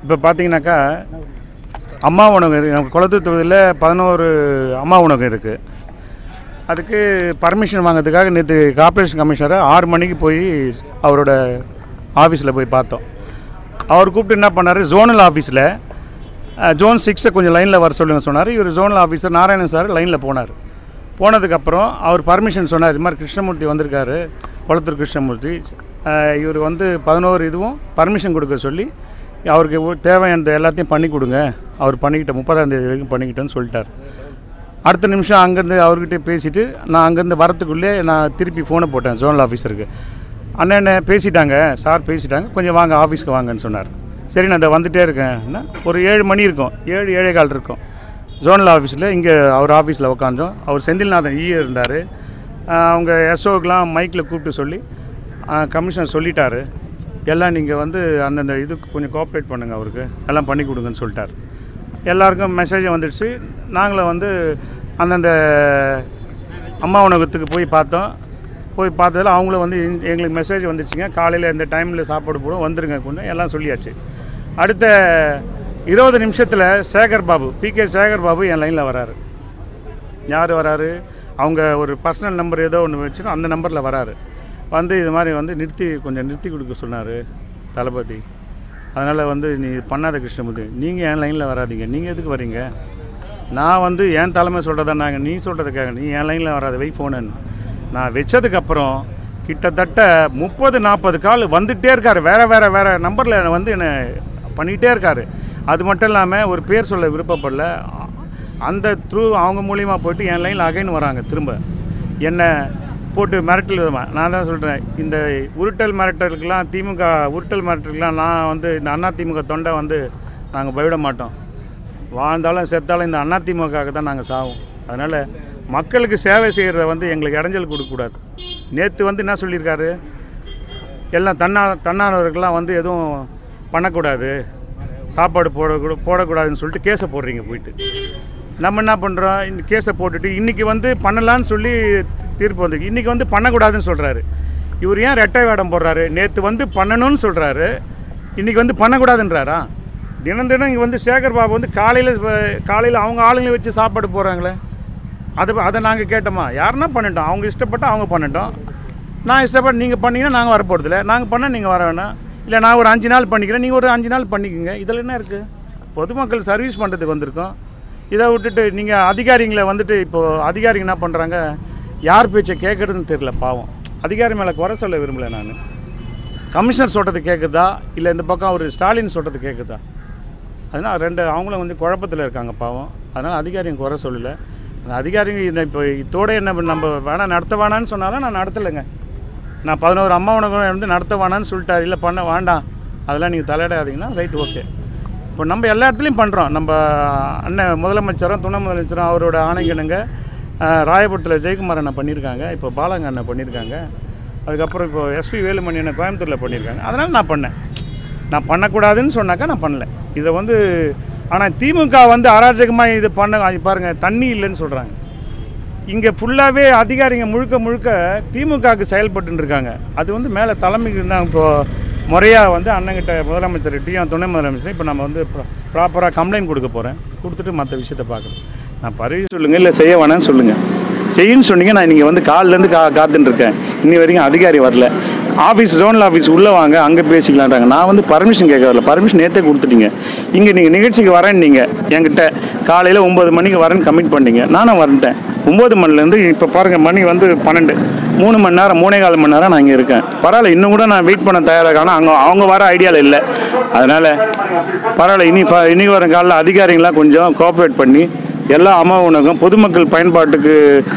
இப்போ பார்த்தீங்கன்னாக்கா அம்மா உணவு இருக்கு. நம்ம குளத்தூர் தொகுதியில் பதினோரு அம்மா உணவகம் இருக்குது அதுக்கு பர்மிஷன் வாங்குறதுக்காக நேற்று கார்ப்பரேஷன் கமிஷனரை ஆறு மணிக்கு போய் அவரோட ஆஃபீஸில் போய் பார்த்தோம் அவர் கூப்பிட்டு என்ன பண்ணார் ஜோனல் ஆஃபீஸில் ஜோன் சிக்ஸை கொஞ்சம் லைனில் வர சொல்லுங்க சொன்னார் இவர் ஜோனல் ஆஃபீஸர் நாராயணன் சார் லைனில் போனார் போனதுக்கப்புறம் அவர் பர்மிஷன் சொன்னார் இது மாதிரி கிருஷ்ணமூர்த்தி வந்திருக்காரு குளத்தூர் கிருஷ்ணமூர்த்தி அஹ், இவர் வந்து பதினோரு இதுவும் பர்மிஷன் கொடுக்க சொல்லி அவருக்கு ஒ- தேவையானது எல்லாத்தையும் பண்ணி கொடுங்க அவர் பண்ணிக்கிட்ட முப்பதாம் தேதி வரைக்கும் பண்ணிக்கிட்டோன்னு சொல்லிட்டார் அடுத்த நிமிஷம் அங்கேருந்து அவர்கிட்ட பேசிவிட்டு நான் அங்கேருந்து வரத்துக்குள்ளே நான் திருப்பி ஃபோனை போட்டேன் ஜோனல் ஆஃபீஸருக்கு அண்ணன் பேசிட்டாங்க சார் பேசிட்டாங்க கொஞ்சம் வாங்க ஆஃபீஸ்க்கு வாங்கன்னு சொன்னார் சரி நான் இந்த வந்துட்டே இருக்கேன்னா ஒரு ஏழு மணி இருக்கும் ஏழு ஏழே கால் இருக்கும் ஜோனல் ஆஃபீஸில் இங்கே அவர் ஆஃபீஸில் உட்காந்தோம் அவர் செந்தில்நாதன் ஈ இருந்தார் அவங்க எஸ்ஓக்கெலாம் மைக்கில் கூப்பிட்டு சொல்லி கமிஷனர் சொல்லிட்டாரு எல்லாம் நீங்கள் வந்து அந்தந்த இதுக்கு கொஞ்சம் கோஆப்ரேட் பண்ணுங்கள் அவருக்கு எல்லாம் பண்ணி கொடுங்கன்னு சொல்லிட்டார் எல்லாருக்கும் மெசேஜ் வந்துடுச்சு நாங்களும் வந்து அந்தந்த அம்மா உணவகத்துக்கு போய் பார்த்தோம் போய் பார்த்ததில் அவங்களும் வந்து எங்க- எங்களுக்கு மெசேஜ் வந்துச்சுங்க காலையில் இந்த டைமில் சாப்பாடு போடும் வந்துருங்க கொஞ்சம் எல்லாம் சொல்லியாச்சு அடுத்த இருபது நிமிஷத்தில் சேகர் பாபு பிகே சேகர் பாபு என் லைனில் வராரு யார் வராரு அவங்க ஒரு பர்சனல் நம்பர் ஏதோ ஒன்று வச்சுன்னா அந்த நம்பரில் வராரு வந்து இது மாதிரி வந்து நிறுத்தி கொஞ்சம் நிறுத்தி கொடுக்க சொன்னார் தளபதி அதனால் வந்து நீ இது பண்ணாத கிருஷ்ணமூர்த்தி நீங்கள் என் லைனில் வராதீங்க நீங்கள் எதுக்கு வரீங்க நான் வந்து என் தலைமை சொல்கிறதா நாங்கள் நீ சொல்கிறதுக்காக நீ என் லைனில் வராத வை ஃபோனுன்னு நான் வச்சதுக்கப்புறம் கிட்டத்தட்ட முப்பது நாற்பது கால் வந்துகிட்டே இருக்கார் வேறு வேறு வேறு நம்பரில் வந்து என்னை பண்ணிகிட்டே இருக்கார் அது மட்டும் இல்லாமல் ஒரு பேர் சொல்ல விருப்பப்படல அந்த த்ரூ அவங்க மூலியமா போயிட்டு என் லைனில் அகைன் வராங்க திரும்ப என்னை போட்டு மிரட்டல் விதமா நான் தான் சொல்கிறேன் இந்த உருட்டல் மிரட்டலுக்கெல்லாம் திமுக உருட்டல் மிரட்டலுக்கெல்லாம் நான் வந்து இந்த அண்ணா திமுக தொண்டை வந்து நாங்கள் பயவிட மாட்டோம் வாழ்ந்தாலும் செத்தாலும் இந்த அண்ணா திமுகவுக்கு தான் நாங்கள் சாவோம் அதனால் மக்களுக்கு சேவை செய்கிறத வந்து எங்களுக்கு இடைஞ்சல் கொடுக்கக்கூடாது நேற்று வந்து என்ன சொல்லியிருக்காரு எல்லாம் தன்னா தன்னானவர்கள்லாம் வந்து எதுவும் பண்ணக்கூடாது சாப்பாடு போடக்கூட போடக்கூடாதுன்னு சொல்லிட்டு கேஸை போடுறீங்க போயிட்டு நம்ம என்ன பண்ணுறோம் இந்த கேஸை போட்டுட்டு இன்றைக்கி வந்து பண்ணலான்னு சொல்லி தீர்ப்பு வந்து இன்றைக்கி வந்து பண்ணக்கூடாதுன்னு சொல்கிறாரு இவர் ஏன் ரெட்டை வேடம் போடுறாரு நேற்று வந்து பண்ணணும்னு சொல்கிறாரு இன்றைக்கி வந்து பண்ணக்கூடாதுன்றாரா தினம் தினம் இங்கே வந்து சேகர் பாபு வந்து காலையில் காலையில் அவங்க ஆளுங்களை வச்சு சாப்பாடு போகிறாங்களே அதை அதை நாங்கள் கேட்டோமா யாருன்னா பண்ணிட்டோம் அவங்க இஷ்டப்பட்டு அவங்க பண்ணிட்டோம் நான் இஷ்டப்பட்டு நீங்கள் பண்ணீங்கன்னா நாங்கள் வர போகிறதில்ல நாங்கள் பண்ணால் நீங்கள் வர வேணாம் இல்லை நான் ஒரு அஞ்சு நாள் பண்ணிக்கிறேன் நீங்கள் ஒரு அஞ்சு நாள் பண்ணிக்கோங்க இதில் என்ன இருக்குது பொதுமக்கள் சர்வீஸ் பண்ணுறதுக்கு வந்திருக்கோம் இதை விட்டுட்டு நீங்கள் அதிகாரிங்களை வந்துட்டு இப்போது அதிகாரிங்க என்ன பண்ணுறாங்க யார் பேச்சை கேட்குறதுன்னு தெரியல பாவம் அதிகாரி மேலே குறை சொல்ல விரும்பல நான் கமிஷனர் சொல்கிறது கேட்குதா இல்லை இந்த பக்கம் ஒரு ஸ்டாலின் சொல்கிறது கேட்குதா அதனால் ரெண்டு அவங்களும் வந்து குழப்பத்தில் இருக்காங்க பாவம் அதனால் அதிகாரிங்க குறை சொல்லலை அந்த அதிகாரிங்க இந்த இப்போ இதோட என்ன பண்ண- நம்ம வேணாம் நடத்த வேணான்னு சொன்னாலும் நான் நடத்தலைங்க நான் பதினோரு அம்மா உணவகம் வந்து நடத்த வேணான்னு சொல்லிட்டாரு இல்லை பண்ண வேண்டாம் அதெல்லாம் நீங்கள் தலையிடாதீங்கன்னா ரைட் ஓகே இப்போ நம்ம எல்லா இடத்துலையும் பண்ணுறோம் நம்ம அண்ணன் முதலமைச்சரும் துணை முதலமைச்சரும் அவரோட ஆணைக்கிணங்க ராயபுரத்தில் ஜெயக்குமார் அண்ணன் பண்ணியிருக்காங்க இப்போ பாலங்க அண்ணன் பண்ணியிருக்காங்க அதுக்கப்புறம் இப்போ எஸ்பி வேலுமணி அண்ணன் கோயம்புத்தூரில் பண்ணியிருக்காங்க அதனால் நான் பண்ணேன் நான் பண்ணக்கூடாதுன்னு சொன்னாக்கா நான் பண்ணல இதை வந்து ஆனால் திமுக வந்து அராஜகமாக இது பண்ண அது பாருங்க தண்ணி இல்லைன்னு சொல்கிறாங்க இங்கே ஃபுல்லாகவே அதிகாரிங்க முழுக்க முழுக்க திமுகவுக்கு செயல்பட்டு இருக்காங்க அது வந்து மேலே தலைமைக்கு தான் இப்போ முறையாக வந்து அண்ணங்கிட்ட முதலமைச்சர்கிட்டையும் துணை முதலமைச்சர் இப்போ நம்ம வந்து ப்ராப்பராக கம்ப்ளைண்ட் கொடுக்க போகிறேன் கொடுத்துட்டு மற்ற விஷயத்தை பார்க்கணும் நான் பதவி சொல்லுங்கள் இல்லை செய்ய வேணாம்னு சொல்லுங்கள் செய்யுன்னு சொன்னீங்க நான் நீங்கள் வந்து காலிலேருந்து கா காத்துட்டு இருக்கேன் இன்னி வரைக்கும் அதிகாரி வரல ஆஃபீஸ் ஜோனல் ஆஃபீஸ் உள்ளே வாங்க அங்கே பேசிக்கலான்றாங்க நான் வந்து பர்மிஷன் கேட்க வரல பர்மிஷன் நேற்றே கொடுத்துட்டீங்க இங்கே நீங்கள் நிகழ்ச்சிக்கு வரேன் நீங்கள் என்கிட்ட காலையில் ஒம்பது மணிக்கு வரேன்னு கமிட் பண்ணீங்க நானும் வந்துட்டேன் ஒம்பது மணிலேருந்து இப்போ பாருங்கள் மணி வந்து பன்னெண்டு மூணு மணி நேரம் மூணே கால் மணி நேரம் நான் இங்கே இருக்கேன் பரவாயில்ல இன்னும் கூட நான் வெயிட் பண்ண தயாராக ஆனால் அவங்க அவங்க வர ஐடியாவில் இல்லை அதனால் பரவாயில்ல இனி ஃப- இனி வர காலையில் அதிகாரிங்களாம் கொஞ்சம் கோஆப்ரேட் பண்ணி எல்லா அம்மா உணவகம் பொதுமக்கள் பயன்பாட்டுக்கு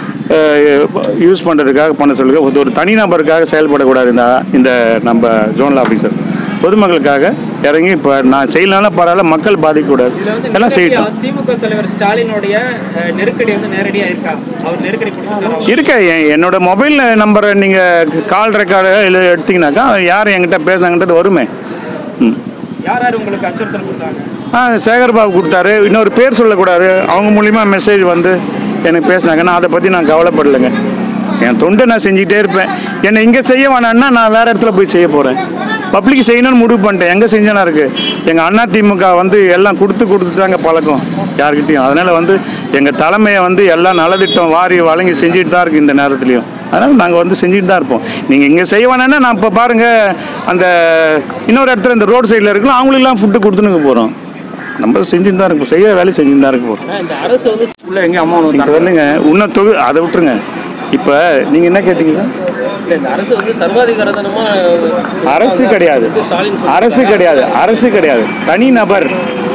யூஸ் பண்ணுறதுக்காக பண்ண சொல்லுங்க ஒரு- ஒரு தனிநபருக்காக செயல்படக்கூடாது இந்த இந்த நம்ம ஜோனல் ஆஃபீஸர் பொதுமக்களுக்காக இறங்கி இப்போ நான் செய்யலனாலும் பரவாயில்ல மக்கள் பாதிக்கக்கூடாது இதுல வந்து எல்லாம் செய்யட்டும் நேரடியா திமுக தலைவர் ஸ்டாலினுடைய அஹ், நெருக்கடி வந்து நேரடியா இருக்கா அவர் நெருக்கடி கொடுத்துருக்காரு இருக்க என்- என்னோட மொபைல் நம்பரை நீங்கள் கால் ரெக்கார்டு எழு எடுத்தீங்கன்னாக்கா யார் என்கிட்ட பேசுனாங்கன்றது வருமே ம் யார் யார் உங்களுக்கு அச்சுறுத்தல் கொடுத்தாங்க ஆ சேகர் பாபு கொடுத்தாரு இன்னொரு பேர் சொல்லக்கூடாது அவங்க மூலிமா மெசேஜ் வந்து எனக்கு பேசினாங்க நான் அதை பற்றி நான் கவலைப்படலைங்க என் தொண்டை நான் செஞ்சுக்கிட்டே இருப்பேன் என்னை இங்கே செய்ய வேணான்னா நான் வேறு இடத்துல போய் செய்ய போகிறேன் பப்ளிக் செய்யணும்னு முடிவு பண்ணிட்டேன் எங்கே செஞ்சனா இருக்குது எங்கள் அண்ணா திமுக வந்து எல்லாம் கொடுத்து கொடுத்து தாங்க பழக்கம் யார்கிட்டயும் அதனால் வந்து எங்கள் தலைமையை வந்து எல்லாம் நலத்திட்டம் வாரி வழங்கி செஞ்சுட்டு தான் இருக்குது இந்த நேரத்துலையும் அதனால் நாங்கள் வந்து செஞ்சுட்டு தான் இருப்போம் நீங்கள் இங்கே செய்ய வேணான்னா நான் இப்போ பாருங்கள் அந்த இன்னொரு இடத்துல இந்த ரோடு சைடில் இருக்கலாம் அவங்களுக்கெல்லாம் ஃபுட்டு கொடுத்துனுங்க போகிறோம் நம்ம செஞ்சுட்டு தான் இருக்கோம் செய்ய வேலையை செஞ்சுட்டு தான் இருக்க போகிறோம் இந்த அரசு வந்து உள்ள எங்கேயும் அம்மா உணவு இங்கே வரலைங்க இன்னும் தொகு அதை விட்டுருங்க இப்போ நீங்கள் என்ன கேட்டீங்க இல்ல, இந்த அரசு வந்து சர்வாதிகாரத்தனமா அரசு கிடையாது ஸ்டாலின் அரசு கிடையாது அரசு கிடையாது தனி நபர்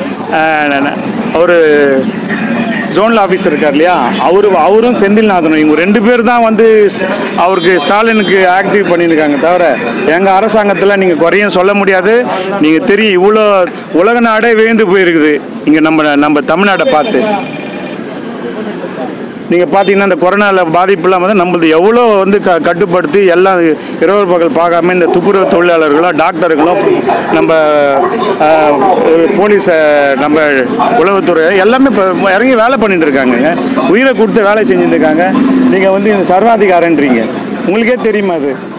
ஒரு ஜோனல் ஆஃபீஸர் இருக்கார் இல்லையா அவரு அவரும் செந்தில்நாதனும் இவங்க ரெண்டு பேர் தான் வந்து அவருக்கு ஸ்டாலினுக்கு ஆக்டிவ் பண்ணியிருக்காங்க தவிர எங்கள் அரசாங்கத்தில் நீங்கள் குறையும் சொல்ல முடியாது நீங்கள் தெரியும் இவ்வளோ உலக நாடே வியந்து போயிருக்குது இங்கே நம்ம நம்ம தமிழ்நாட்டை பார்த்து நீங்கள் பார்த்தீங்கன்னா இந்த கொரோனாவில் பாதிப்பு இல்லாமல் வந்து நம்மளது எவ்வளோ வந்து க கட்டுப்படுத்தி எல்லாம் இரவு பகல் பார்க்காம இந்த துப்புரவு தொழிலாளர்களும் டாக்டர்களும் நம்ம ஆஹ், போலீஸ் ஆஹ், நம்ம உளவுத்துறை எல்லாமே இப்போ இறங்கி வேலை பண்ணிட்டு இருக்காங்க உயிரை கொடுத்து வேலை செஞ்சுட்டு இருக்காங்க நீங்கள் வந்து இந்த சர்வாதிகாரன்றீங்க உங்களுக்கே தெரியுமா அது